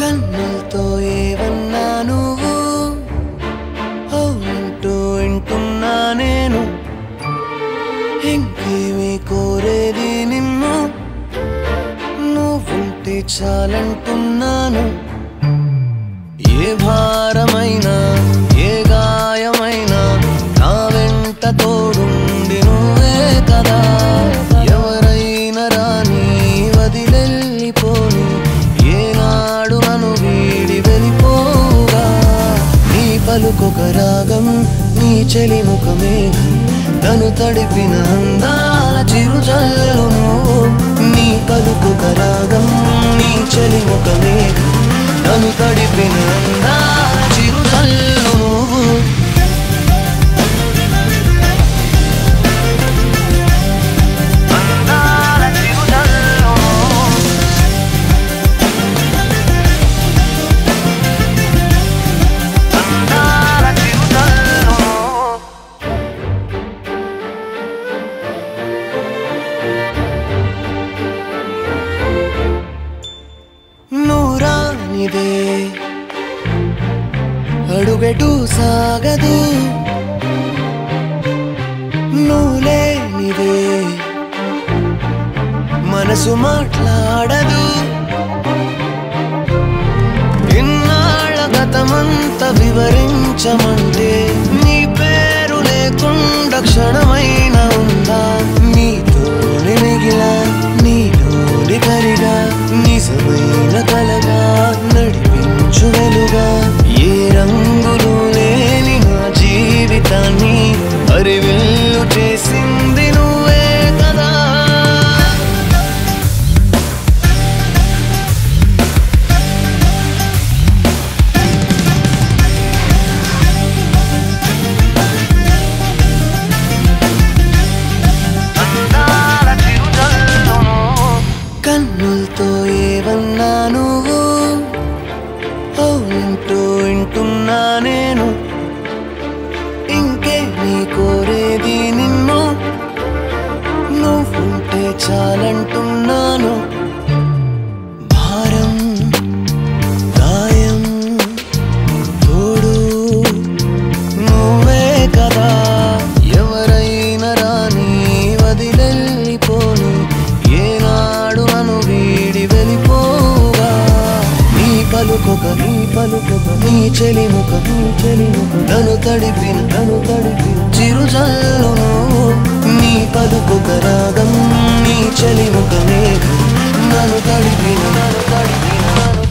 కన్నులతో ఏవన్నా నువ్వు అవునంటూ వింటున్నా నేను ఇంకేమీ కోరేది నిన్ను నువ్వుంటే చాలంటున్నాను ఏ భారమైనా ఏ గాయమైనా నా వెంట తోడుండి నువ్వే కదా ఎవరైనా రాని వదిలెళ్ళిపోని ఏనాడు నన్ను వీడి వెళ్ళిపోగా నీ పలుకొక రాగం నీ చెలి ముఖమేఘం నన్ను తడిపిన అందాల చిరుజల్లు నువ్వు నీ పలుకొక రాగం నీ చెలి ముఖమేఘం నన్ను తడిపిన అందాల చిరుజల్లు నువ్వు అందాల చిరుజల్లు నువ్వు అందాల చిరుజల్లు నువ్వు నూరానిదే అడుగెటు సాగదు నూలేనిదే మనసు మాట్లాడదు ఇన్నాళ్ళ గతమంతా వివరించమంటే నీ పేరు లేకుండా క్షణమైన ఉందా నీతోని మిగిలా నీలోని కరిగా నిజమైన కలగా నడిపించు వెలుగా ఏ రంగులు లేని నా జీవితాన్ని అరివిల్లు చేసింది నువ్వే కదా అందాల చిరుజల్లు కన్నులతో ఏవన్నా నువ్వు అవునంటూ వింటున్నా నేను ఇంకే నీ కోరేది నిన్ను నువ్వుంటే చాలంటున్నాను భారం గాయం తోడు నువ్వే కదా ఎవరైనా రాని వదిలెళ్ళిపోను ఏనాడు నన్ను వీడి వెళ్ళిపోగా నీ పలుకొక నీ పలుకొక నీ చెలి ముఖ నీ చెలి ముఖ నన్ను తడిపిన నన్ను తడిపిన చిరుజల్లు నువ్వు నీ పలుకొక రాగం నీ చెలి ముఖ మేఘం నన్ను తడిపిన నన్ను తడిపిన నన్ను